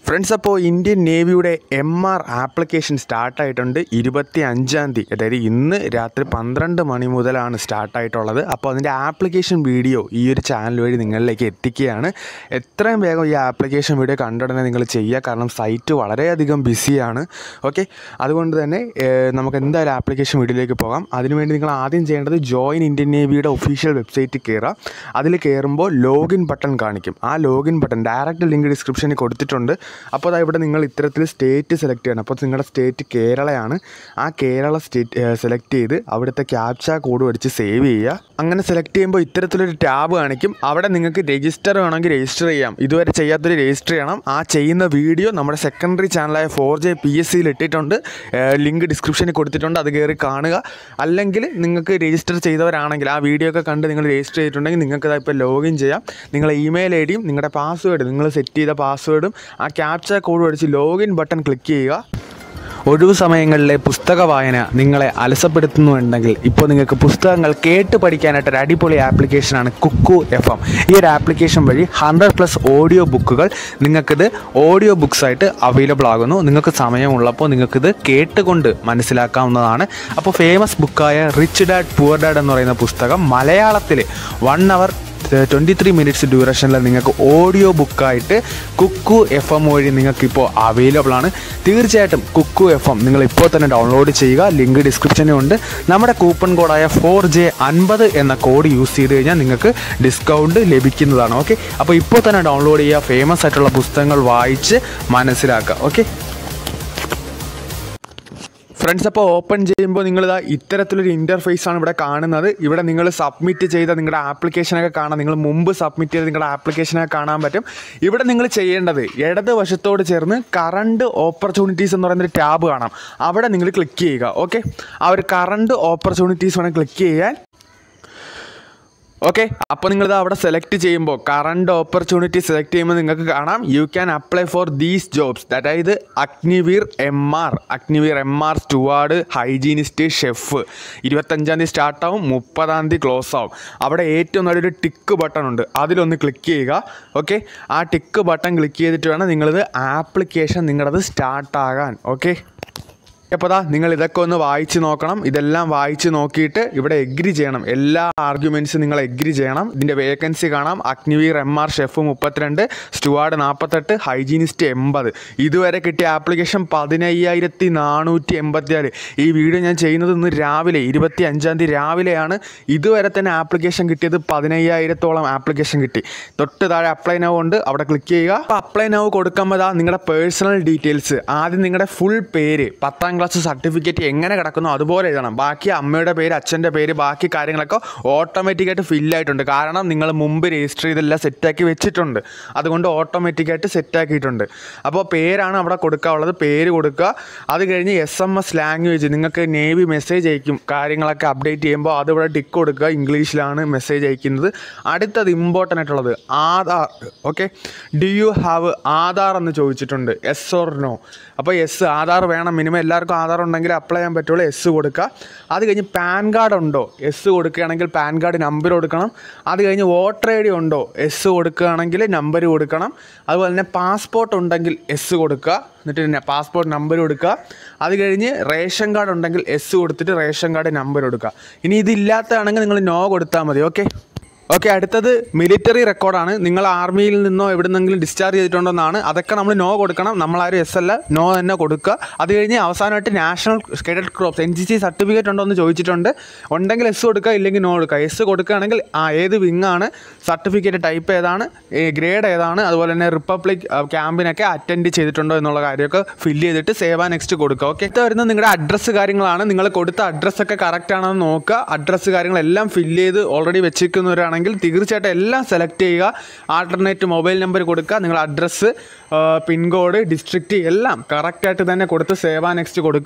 friends അപ്പോൾ Indian നേവിയുടെ M R application സ്റ്റാർട്ടായിട്ടുണ്ട് ഇരുപത്തി അഞ്ചാം തീയതി അതായത് ഇന്ന് രാത്രി പന്ത്രണ്ട് മണി മുതലാണ് സ്റ്റാർട്ടായിട്ടുള്ളത് അപ്പോൾ അതിൻ്റെ ആപ്ലിക്കേഷൻ വീഡിയോ ഈ ഒരു ചാനൽ വഴി നിങ്ങളിലേക്ക് എത്തിക്കുകയാണ് എത്രയും വേഗം ഈ ആപ്ലിക്കേഷൻ വീഡിയോ കണ്ടുടനെ നിങ്ങൾ ചെയ്യുക കാരണം സൈറ്റ് വളരെയധികം ബിസിയാണ് ഓക്കെ അതുകൊണ്ട് തന്നെ ഏഹ്, നമുക്ക് എന്തായാലും ആപ്ലിക്കേഷൻ വീഡിയോയിലേക്ക് പോകാം അതിനുവേണ്ടി നിങ്ങൾ ആദ്യം ചെയ്യേണ്ടത് ജോയിൻ ഇന്ത്യൻ നേവിയുടെ ഒഫീഷ്യൽ വെബ്സൈറ്റിൽ കയറുക അതിൽ കയറുമ്പോൾ ലോഗിൻ ബട്ടൺ കാണിക്കും ആ ലോഗിൻ ബട്ടൺ ഡയറക്റ്റ് ലിങ്ക് ഡിസ്ക്രിപ്ഷനിൽ കൊടുത്തിട്ടുണ്ട് അപ്പോൾ അതാ ഇവിടെ നിങ്ങൾ ഇത്തരത്തിൽ സ്റ്റേറ്റ് സെലക്ട് ചെയ്യണം അപ്പോൾ നിങ്ങളുടെ സ്റ്റേറ്റ് കേരളയാണ് ആ കേരള സ്റ്റേറ്റ് സെലക്ട് ചെയ്ത് അവിടുത്തെ ക്യാപ്ച കോഡ് അടിച്ച് സേവ് ചെയ്യുക അങ്ങനെ സെലക്ട് ചെയ്യുമ്പോൾ ഇത്തരത്തിലൊരു ടാബ് കാണിക്കും അവിടെ നിങ്ങൾക്ക് രജിസ്റ്റർ വേണമെങ്കിൽ രജിസ്റ്റർ ചെയ്യാം ഇതുവരെ ചെയ്യാത്തൊരു രജിസ്റ്റർ ചെയ്യണം ആ ചെയ്യുന്ന വീഡിയോ നമ്മുടെ സെക്കൻഡറി ചാനലായ ഫോർ ജെ പി എസ് സിയിൽ ഇട്ടിട്ടുണ്ട് ലിങ്ക് ഡിസ്ക്രിപ്ഷനിൽ കൊടുത്തിട്ടുണ്ട് അത് കയറി കാണുക അല്ലെങ്കിൽ നിങ്ങൾക്ക് രജിസ്റ്റർ ചെയ്തവരാണെങ്കിൽ ആ വീഡിയോ ഒക്കെ കണ്ട് നിങ്ങൾ രജിസ്റ്റർ ചെയ്തിട്ടുണ്ടെങ്കിൽ നിങ്ങൾക്ക് ഇതാ ഇപ്പോൾ ലോഗിൻ ചെയ്യാം നിങ്ങളുടെ ഇമെയിൽ ഐ ഡിയും നിങ്ങളുടെ പാസ്വേഡ് നിങ്ങൾ സെറ്റ് ചെയ്ത പാസ്വേഡും ആ ക്യാപ്ച കോഡും അടിച്ച് ലോഗിൻ ബട്ടൺ ക്ലിക്ക് ചെയ്യുക ഒഴിവു സമയങ്ങളിലെ പുസ്തക വായന നിങ്ങളെ അലസപ്പെടുത്തുന്നുണ്ടെങ്കിൽ ഇപ്പോൾ നിങ്ങൾക്ക് പുസ്തകങ്ങൾ കേട്ട് പഠിക്കാനായിട്ട് ഒരു അടിപൊളി ആപ്ലിക്കേഷനാണ് കുക്കു എഫ് എം ഈ ഒരു ആപ്ലിക്കേഷൻ വഴി ഹൺഡ്രഡ് പ്ലസ് ഓഡിയോ ബുക്കുകൾ നിങ്ങൾക്കിത് ഓഡിയോ ബുക്സ് ആയിട്ട് അവൈലബിൾ ആകുന്നു നിങ്ങൾക്ക് സമയമുള്ളപ്പോൾ നിങ്ങൾക്കിത് കേട്ടുകൊണ്ട് മനസ്സിലാക്കാവുന്നതാണ് അപ്പോൾ ഫേമസ് ബുക്കായ റിച്ച് ഡാഡ് പുവർ ഡാഡ് എന്ന് പറയുന്ന പുസ്തകം മലയാളത്തിൽ one hour twenty three minutes ഡ്യൂറേഷനിൽ നിങ്ങൾക്ക് ഓഡിയോ ബുക്കായിട്ട് കുക്കു എഫ് എം വഴി നിങ്ങൾക്ക് ഇപ്പോൾ അവൈലബിൾ ആണ് തീർച്ചയായിട്ടും കുക്കു എഫ് എം നിങ്ങൾ ഇപ്പോൾ തന്നെ ഡൗൺലോഡ് ചെയ്യുക ലിങ്ക് ഡിസ്ക്രിപ്ഷനിൽ ഉണ്ട് നമ്മുടെ കൂപ്പൺ കോഡായ ഫോർ ജെ അൻപത് എന്ന കോഡ് യൂസ് ചെയ്ത് കഴിഞ്ഞാൽ നിങ്ങൾക്ക് ഡിസ്കൗണ്ട് ലഭിക്കുന്നതാണ് ഓക്കെ അപ്പോൾ ഇപ്പോൾ തന്നെ ഡൗൺലോഡ് ചെയ്യുക ഫേമസ് ആയിട്ടുള്ള പുസ്തകങ്ങൾ വായിച്ച് മനസ്സിലാക്കുക ഓക്കെ ഫ്രണ്ട്സ് അപ്പോൾ ഓപ്പൺ ചെയ്യുമ്പോൾ നിങ്ങളിതാ ഇത്തരത്തിലൊരു ഇൻ്റർഫേസ് ആണ് ഇവിടെ കാണുന്നത് ഇവിടെ നിങ്ങൾ സബ്മിറ്റ് ചെയ്ത നിങ്ങളുടെ ആപ്ലിക്കേഷനൊക്കെ കാണാം നിങ്ങൾ മുമ്പ് സബ്മിറ്റ് ചെയ്ത നിങ്ങളുടെ ആപ്ലിക്കേഷനൊക്കെ കാണാൻ പറ്റും ഇവിടെ നിങ്ങൾ ചെയ്യേണ്ടത് ഇടത് വശത്തോട് ചേർന്ന് കറണ്ട് ഓപ്പർച്യൂണിറ്റീസ് എന്ന് പറയുന്നൊരു ടാബ് കാണാം അവിടെ നിങ്ങൾ ക്ലിക്ക് ചെയ്യുക ഓക്കെ ആ ഒരു കറണ്ട് ഓപ്പർച്യൂണിറ്റീസ് വേണം ക്ലിക്ക് ചെയ്യാൻ ഓക്കെ അപ്പോൾ നിങ്ങളിത് അവിടെ സെലക്ട് ചെയ്യുമ്പോൾ കറണ്ട് ഓപ്പർച്യൂണിറ്റി സെലക്ട് ചെയ്യുമ്പോൾ നിങ്ങൾക്ക് കാണാം you can apply for these jobs അതായത് Agniveer M R Agniveer M R steward hygienist chef ഇരുപത്തഞ്ചാം തീയതി സ്റ്റാർട്ടാവും മുപ്പതാം തീയതി ക്ലോസ് ആവും അവിടെ ഏറ്റവും നല്ലൊരു ടിക്ക് ബട്ടൺ ഉണ്ട് അതിലൊന്ന് ക്ലിക്ക് ചെയ്യുക ഓക്കെ ആ ടിക്ക് ബട്ടൺ ക്ലിക്ക് ചെയ്തിട്ട് വേണം നിങ്ങളിത് ആപ്ലിക്കേഷൻ നിങ്ങളത് സ്റ്റാർട്ടാകാൻ ഓക്കെ അപ്പോൾ ദാ നിങ്ങൾ ഇതൊക്കെ ഒന്ന് വായിച്ച് നോക്കണം ഇതെല്ലാം വായിച്ച് നോക്കിയിട്ട് ഇവിടെ എഗ്രി ചെയ്യണം എല്ലാ ആർഗ്യുമെൻറ്റ്സും നിങ്ങൾ എഗ്രി ചെയ്യണം ഇതിൻ്റെ വേക്കൻസി കാണാം അഗ്നിവീർ എം ആർ ഷെഫ് മുപ്പത്തിരണ്ട് സ്റ്റുവാർഡ് നാൽപ്പത്തെട്ട് ഹൈജീനിസ്റ്റ് എൺപത് ഇതുവരെ കിട്ടിയ ആപ്ലിക്കേഷൻ പതിനയ്യായിരത്തി നാനൂറ്റി എൺപത്തിനാല് ഈ വീഡിയോ ഞാൻ ചെയ്യുന്നത് ഇന്ന് രാവിലെ ഇരുപത്തി അഞ്ചാം തീയതി രാവിലെയാണ് ഇതുവരെ തന്നെ ആപ്ലിക്കേഷൻ കിട്ടിയത് പതിനയ്യായിരത്തോളം ആപ്ലിക്കേഷൻ കിട്ടി തൊട്ട് താഴെ അപ്ലൈ നൗ ഉണ്ട് അവിടെ ക്ലിക്ക് ചെയ്യുക അപ്പോൾ അപ്ലൈ നൗ കൊടുക്കുമ്പോൾ ദാ നിങ്ങളുടെ പേഴ്സണൽ ഡീറ്റെയിൽസ് ആദ്യം നിങ്ങളുടെ ഫുൾ പേര് പത്താം ക്ലാസ് സർട്ടിഫിക്കറ്റ് എങ്ങനെ കിടക്കുന്നു അതുപോലെ എഴുതണം ബാക്കി അമ്മയുടെ പേര് അച്ഛൻ്റെ പേര് ബാക്കി കാര്യങ്ങളൊക്കെ ഓട്ടോമാറ്റിക്കായിട്ട് ഫില്ലായിട്ടുണ്ട് കാരണം നിങ്ങൾ മുമ്പ് രജിസ്റ്റർ ചെയ്തെല്ലാം സെറ്റാക്കി വെച്ചിട്ടുണ്ട് അതുകൊണ്ട് ഓട്ടോമാറ്റിക്കായിട്ട് സെറ്റാക്കിയിട്ടുണ്ട് അപ്പോൾ പേരാണ് അവിടെ കൊടുക്കാനുള്ളത് പേര് കൊടുക്കുക അത് കഴിഞ്ഞ് എസ് എം എസ് ലാംഗ്വേജ് നിങ്ങൾക്ക് നേവി മെസ്സേജ് അയക്കും കാര്യങ്ങളൊക്കെ അപ്ഡേറ്റ് ചെയ്യുമ്പോൾ അത് ഇവിടെ ടിക്ക് കൊടുക്കുക ഇംഗ്ലീഷിലാണ് മെസ്സേജ് അയക്കുന്നത് അടുത്തത് ഇമ്പോർട്ടൻ്റ് ആയിട്ടുള്ളത് Aadhaar okay do you have Aadhaar എന്ന് ചോദിച്ചിട്ടുണ്ട് എസ് ഓർ നോ അപ്പോൾ എസ് ആധാർ വേണം മിനിമം എല്ലാവർക്കും ആധാർ ഉണ്ടെങ്കിൽ അപ്ലൈ ചെയ്യാൻ പറ്റുള്ളൂ എസ് കൊടുക്കുക അത് കഴിഞ്ഞ് പാൻ കാർഡ് ഉണ്ടോ എസ് കൊടുക്കുകയാണെങ്കിൽ പാൻ കാർഡ് നമ്പർ കൊടുക്കണം അത് കഴിഞ്ഞ് വോട്ടർ ഐ ഡി ഉണ്ടോ എസ് കൊടുക്കുകയാണെങ്കിൽ നമ്പർ കൊടുക്കണം അതുപോലെ തന്നെ പാസ്പോർട്ട് ഉണ്ടെങ്കിൽ എസ് കൊടുക്കുക എന്നിട്ട് പിന്നെ പാസ്പോർട്ട് നമ്പർ കൊടുക്കുക അത് കഴിഞ്ഞ് റേഷൻ കാർഡ് ഉണ്ടെങ്കിൽ എസ് കൊടുത്തിട്ട് റേഷൻ കാർഡ് നമ്പർ കൊടുക്കുക ഇനി ഇതില്ലാത്തതാണെങ്കിൽ നിങ്ങൾ നോ കൊടുത്താൽ മതി ഓക്കെ ഓക്കെ അടുത്തത് മിലിറ്ററി റെക്കോർഡാണ് നിങ്ങൾ ആർമിയിൽ നിന്നോ എവിടെ നിന്നെങ്കിലും ഡിസ്ചാർജ് ചെയ്തിട്ടുണ്ടോ എന്നാണ് അതൊക്കെ നമ്മൾ നോ കൊടുക്കണം നമ്മളാരും എസ് അല്ല നോ തന്നെ കൊടുക്കുക അത് കഴിഞ്ഞ് അവസാനമായിട്ട് national cadet corps N C C certificate ഉണ്ടോ എന്ന് ചോദിച്ചിട്ടുണ്ട് ഉണ്ടെങ്കിൽ എസ് കൊടുക്കുക ഇല്ലെങ്കിൽ നോ കൊടുക്കുക എസ് കൊടുക്കുകയാണെങ്കിൽ ആ ഏത് വിങ് ആണ് സർട്ടിഫിക്കറ്റ് ടൈപ്പ് ഏതാണ് ഗ്രേഡ് ഏതാണ് അതുപോലെ തന്നെ റിപ്പബ്ലിക് ക്യാമ്പിനൊക്കെ അറ്റൻഡ് ചെയ്തിട്ടുണ്ടോ എന്നുള്ള കാര്യമൊക്കെ ഫില്ല് ചെയ്തിട്ട് സേവ് ആ നെക്സ്റ്റ് കൊടുക്കുക ഓക്കെ ഇത് വരുന്നത് നിങ്ങളുടെ അഡ്രസ്സ് കാര്യങ്ങളാണ് നിങ്ങൾ കൊടുത്ത അഡ്രസ്സൊക്കെ കറക്റ്റ് ആണെന്ന് നോക്കുക അഡ്രസ്സ് കാര്യങ്ങളെല്ലാം ഫില്ല് ചെയ്ത് ഓൾറെഡി വെച്ചിരിക്കുന്നവരാണെങ്കിൽ തീർച്ചയായിട്ടും എല്ലാം സെലക്ട് ചെയ്യുക ആൾട്ടർനേറ്റ് മൊബൈൽ നമ്പർ കൊടുക്കുക നിങ്ങൾ അഡ്രസ്സ് പിൻകോഡ് ഡിസ്ട്രിക്റ്റ് എല്ലാം കറക്റ്റായിട്ട് തന്നെ കൊടുത്ത് സേവ് ആ നെക്സ്റ്റ് കൊടുക്കുക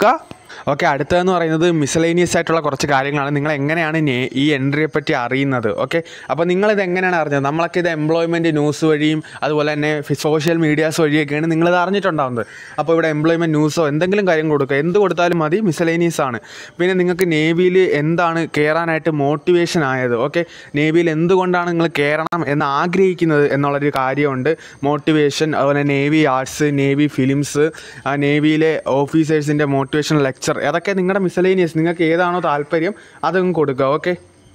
ഓക്കെ അടുത്തതെന്ന് പറയുന്നത് മിസലേനിയസ് ആയിട്ടുള്ള കുറച്ച് കാര്യങ്ങളാണ് നിങ്ങൾ എങ്ങനെയാണ് നേ- ഈ എൻട്രിയെ പറ്റി അറിയുന്നത് ഓക്കെ അപ്പോൾ നിങ്ങളിത് എങ്ങനെയാണ് അറിഞ്ഞത് നമ്മളൊക്കെ ഇത് എംപ്ലോയ്മെൻറ്റ് ന്യൂസ് വഴിയും അതുപോലെ തന്നെ സോഷ്യൽ മീഡിയാസ് വഴിയൊക്കെയാണ് നിങ്ങളിത് അറിഞ്ഞിട്ടുണ്ടാകുന്നത് അപ്പോൾ ഇവിടെ എംപ്ലോയ്മെൻറ്റ് ന്യൂസോ എന്തെങ്കിലും കാര്യം കൊടുക്കുക എന്ത് കൊടുത്താലും മതി മിസലേനിയസ് ആണ് പിന്നെ നിങ്ങൾക്ക് നേവിയിൽ എന്താണ് കയറാനായിട്ട് മോട്ടിവേഷൻ ആയത് ഓക്കെ നേവിയിൽ എന്തുകൊണ്ടാണ് നിങ്ങൾ കയറണം എന്ന് ആഗ്രഹിക്കുന്നത് എന്നുള്ളൊരു കാര്യമുണ്ട് മോട്ടിവേഷൻ അതുപോലെ നേവി ആർട്സ് നേവി ഫിലിംസ് നേവിയിലെ ഓഫീസേഴ്സിൻ്റെ മോട്ടിവേഷൻ ലെക്ചർ അതൊക്കെ നിങ്ങളുടെ മിസലേനിയസ് നിങ്ങൾക്ക് ഏതാണോ താല്പര്യം അതങ്ങ് കൊടുക്കുക ഓക്കെ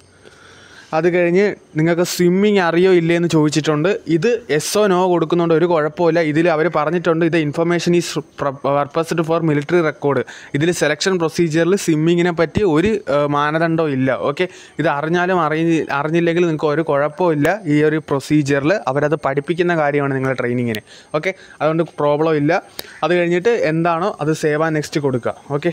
അത് കഴിഞ്ഞ് നിങ്ങൾക്ക് സ്വിമ്മിങ് അറിയോ ഇല്ലേ എന്ന് ചോദിച്ചിട്ടുണ്ട് ഇത് എസ് ഒ നോ കൊടുക്കുന്നുണ്ട് ഒരു കുഴപ്പമില്ല ഇതിൽ അവർ പറഞ്ഞിട്ടുണ്ട് ഇത് information is purposed for military record ഇതിൽ സെലക്ഷൻ പ്രൊസീജിയറിൽ സ്വിമ്മിങ്ങിനെ പറ്റി ഒരു ഏഹ്, മാനദണ്ഡവും ഇല്ല ഓക്കെ ഇത് അറിഞ്ഞാലും അറിഞ്ഞ് അറിഞ്ഞില്ലെങ്കിൽ നിങ്ങൾക്ക് ഒരു കുഴപ്പമില്ല ഈ ഒരു പ്രൊസീജിയറിൽ അവരത് പഠിപ്പിക്കുന്ന കാര്യമാണ് നിങ്ങളുടെ ട്രെയിനിങ്ങിന് ഓക്കെ അതുകൊണ്ട് പ്രോബ്ലം ഇല്ല അത് കഴിഞ്ഞിട്ട് എന്താണോ അത് സേവ് ആൻഡ് നെക്സ്റ്റ് കൊടുക്കുക ഓക്കെ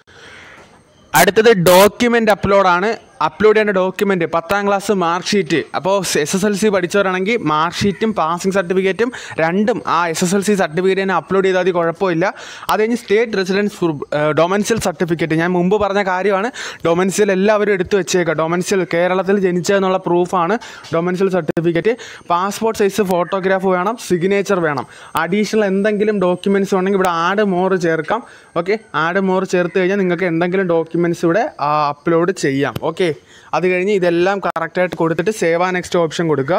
അടുത്തത് ഡോക്യുമെൻ്റ് അപ്ലോഡാണ് അപ്ലോഡ് ചെയ്യേണ്ട ഡോക്യുമെൻറ്റ് പത്താം ക്ലാസ് മാർക്ക് ഷീറ്റ് അപ്പോൾ എസ് എസ് എൽ സി പഠിച്ചവരാണെങ്കിൽ മാർക്ക് ഷീറ്റും പാസിംഗ് സർട്ടിഫിക്കറ്റും രണ്ടും ആ S S L C certificate തന്നെ അപ്ലോഡ് ചെയ്താൽ മതി കുഴപ്പമില്ല അത് കഴിഞ്ഞ് സ്റ്റേറ്റ് റെസിഡൻസ് ഡൊമൻഷ്യൽ സർട്ടിഫിക്കറ്റ് ഞാൻ മുമ്പ് പറഞ്ഞ കാര്യമാണ് ഡൊമൻഷ്യൽ എല്ലാവരും എടുത്തു വെച്ചേക്കുക ഡൊമൻഷ്യൽ കേരളത്തിൽ ജനിച്ചതെന്നുള്ള പ്രൂഫാണ് domicile certificate passport size photograph വേണം സിഗ്നേച്ചർ വേണം അഡീഷണൽ എന്തെങ്കിലും ഡോക്യുമെൻറ്റ്സ് ഉണ്ടെങ്കിൽ ഇവിടെ ആഡ് മോർ ചേർക്കാം ഓക്കെ ആഡ് മോർ ചേർത്ത് കഴിഞ്ഞാൽ നിങ്ങൾക്ക് എന്തെങ്കിലും ഡോക്യുമെൻറ്റ്സ് ഇവിടെ അപ്ലോഡ് ചെയ്യാം ഓക്കെ അത് കഴിഞ്ഞ് ഇതെല്ലാം കറക്റ്റായിട്ട് കൊടുത്തിട്ട് സേവ് ആ നെക്സ്റ്റ് ഓപ്ഷൻ കൊടുക്കുക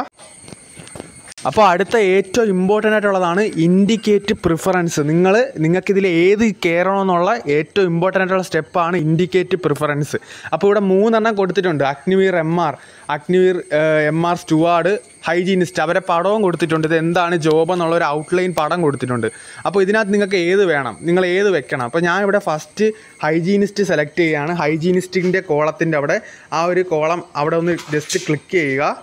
അപ്പോൾ അടുത്ത ഏറ്റവും ഇമ്പോർട്ടൻ്റ് ആയിട്ടുള്ളതാണ് ഇൻഡിക്കേറ്റ് പ്രിഫറൻസ് നിങ്ങൾ നിങ്ങൾക്കിതിൽ ഏത് കയറണമെന്നുള്ള ഏറ്റവും ഇമ്പോർട്ടൻ്റ് ആയിട്ടുള്ള സ്റ്റെപ്പാണ് ഇൻഡിക്കേറ്റ് പ്രിഫറൻസ് അപ്പോൾ ഇവിടെ മൂന്നെണ്ണം കൊടുത്തിട്ടുണ്ട് Agniveer M R Agniveer M R steward hygienist അവരെ പടവും കൊടുത്തിട്ടുണ്ട് ഇത് എന്താണ് ജോബ് എന്നുള്ള ഒരു ഔട്ട്ലൈൻ പടം കൊടുത്തിട്ടുണ്ട് അപ്പോൾ ഇതിനകത്ത് നിങ്ങൾക്ക് ഏത് വേണം നിങ്ങൾ ഏത് വെക്കണം അപ്പോൾ ഞാൻ ഇവിടെ ഫസ്റ്റ് ഹൈജീനിസ്റ്റ് സെലക്ട് ചെയ്യുകയാണ് ഹൈജീനിസ്റ്റിൻ്റെ കോളത്തിൻ്റെ അവിടെ ആ ഒരു കോളം അവിടെ ഒന്ന് ജസ്റ്റ് ക്ലിക്ക് ചെയ്യുക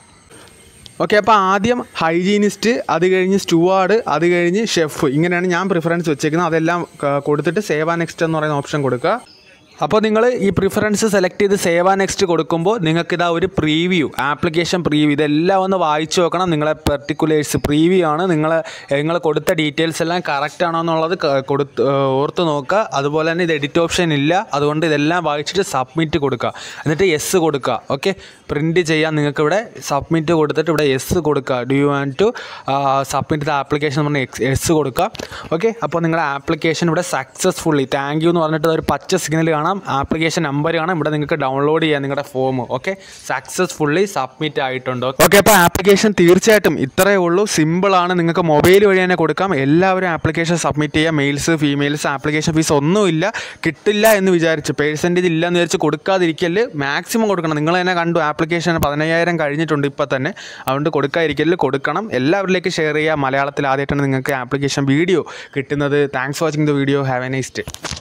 ഓക്കെ അപ്പോൾ ആദ്യം ഹൈജീനിസ്റ്റ് അത് കഴിഞ്ഞ് സ്റ്റുവാർഡ് അത് കഴിഞ്ഞ് ഷെഫ് ഇങ്ങനെയാണ് ഞാൻ പ്രിഫറൻസ് വെച്ചേക്കുന്നത് അതെല്ലാം ക- കൊടുത്തിട്ട് സേവ നെക്സ്റ്റ് എന്ന് പറയുന്ന ഓപ്ഷൻ കൊടുക്കുക അപ്പോൾ നിങ്ങൾ ഈ പ്രിഫറൻസ് സെലക്ട് ചെയ്ത് സേവ നെക്സ്റ്റ് കൊടുക്കുമ്പോൾ നിങ്ങൾക്ക് ഇതാ ഒരു പ്രീവ്യൂ ആപ്ലിക്കേഷൻ പ്രീവ്യൂ ഇതെല്ലാം ഒന്ന് വായിച്ചു നോക്കണം നിങ്ങളെ പെർട്ടിക്കുലേഴ്സ് പ്രീവ്യൂ ആണ് നിങ്ങൾ നിങ്ങൾ കൊടുത്ത ഡീറ്റെയിൽസ് എല്ലാം കറക്റ്റ് ആണോ എന്നുള്ളത് ക- കൊടുത്ത് ഏഹ് ഓർത്ത് നോക്കുക അതുപോലെ തന്നെ ഇത് എഡിറ്റ് ഓപ്ഷൻ ഇല്ല അതുകൊണ്ട് ഇതെല്ലാം വായിച്ചിട്ട് സബ്മിറ്റ് കൊടുക്കുക എന്നിട്ട് യെസ് കൊടുക്കുക ഓക്കെ പ്രിൻറ്റ് ചെയ്യാൻ നിങ്ങൾക്ക് ഇവിടെ സബ്മിറ്റ് കൊടുത്തിട്ട് ഇവിടെ യെസ് കൊടുക്കുക do you want to submit the application എന്ന് പറഞ്ഞാൽ എസ് കൊടുക്കുക ഓക്കെ അപ്പോൾ നിങ്ങളുടെ ആപ്ലിക്കേഷൻ ഇവിടെ സക്സസ്ഫുള്ളി താങ്ക് യു എന്ന് പറഞ്ഞിട്ട് ഒരു പച്ച സിഗ്നൽ കാണാം ആപ്ലിക്കേഷൻ നമ്പർ കാണാം ഇവിടെ നിങ്ങൾക്ക് ഡൗൺലോഡ് ചെയ്യാം നിങ്ങളുടെ ഫോം ഓക്കെ സക്സസ്ഫുള്ളി സബ്മിറ്റ് ആയിട്ടുണ്ട് ഓക്കെ അപ്പോൾ ആപ്ലിക്കേഷൻ തീർച്ചയായിട്ടും ഇത്രയേ ഉള്ളൂ സിമ്പിളാണ് നിങ്ങൾക്ക് മൊബൈൽ വഴി തന്നെ കൊടുക്കാം എല്ലാവരും ആപ്ലിക്കേഷൻ സബ്മിറ്റ് ചെയ്യുക മെയിൽസ് ഫീമെയിൽസ് ആപ്ലിക്കേഷൻ ഫീസ് ഒന്നുമില്ല കിട്ടില്ല എന്ന് വിചാരിച്ച് പേഴ്സൻറ്റേജ് ഇല്ല എന്ന് വിചാരിച്ച് കൊടുക്കാതിരിക്കല് മാക്സിമം കൊടുക്കണം നിങ്ങൾ തന്നെ കണ്ടു ആപ്ലിക്കേഷൻ പതിനയ്യായിരം കഴിഞ്ഞിട്ടുണ്ട് ഇപ്പോൾ തന്നെ അതുകൊണ്ട് കൊടുക്കാതിരിക്കല് കൊടുക്കണം എല്ലാവരിലേക്ക് ഷെയർ ചെയ്യുക മലയാളത്തിൽ ആദ്യമായിട്ടാണ് നിങ്ങൾക്ക് ആപ്ലിക്കേഷൻ വീഡിയോ കിട്ടുന്നത് thanks watching the video have a nice day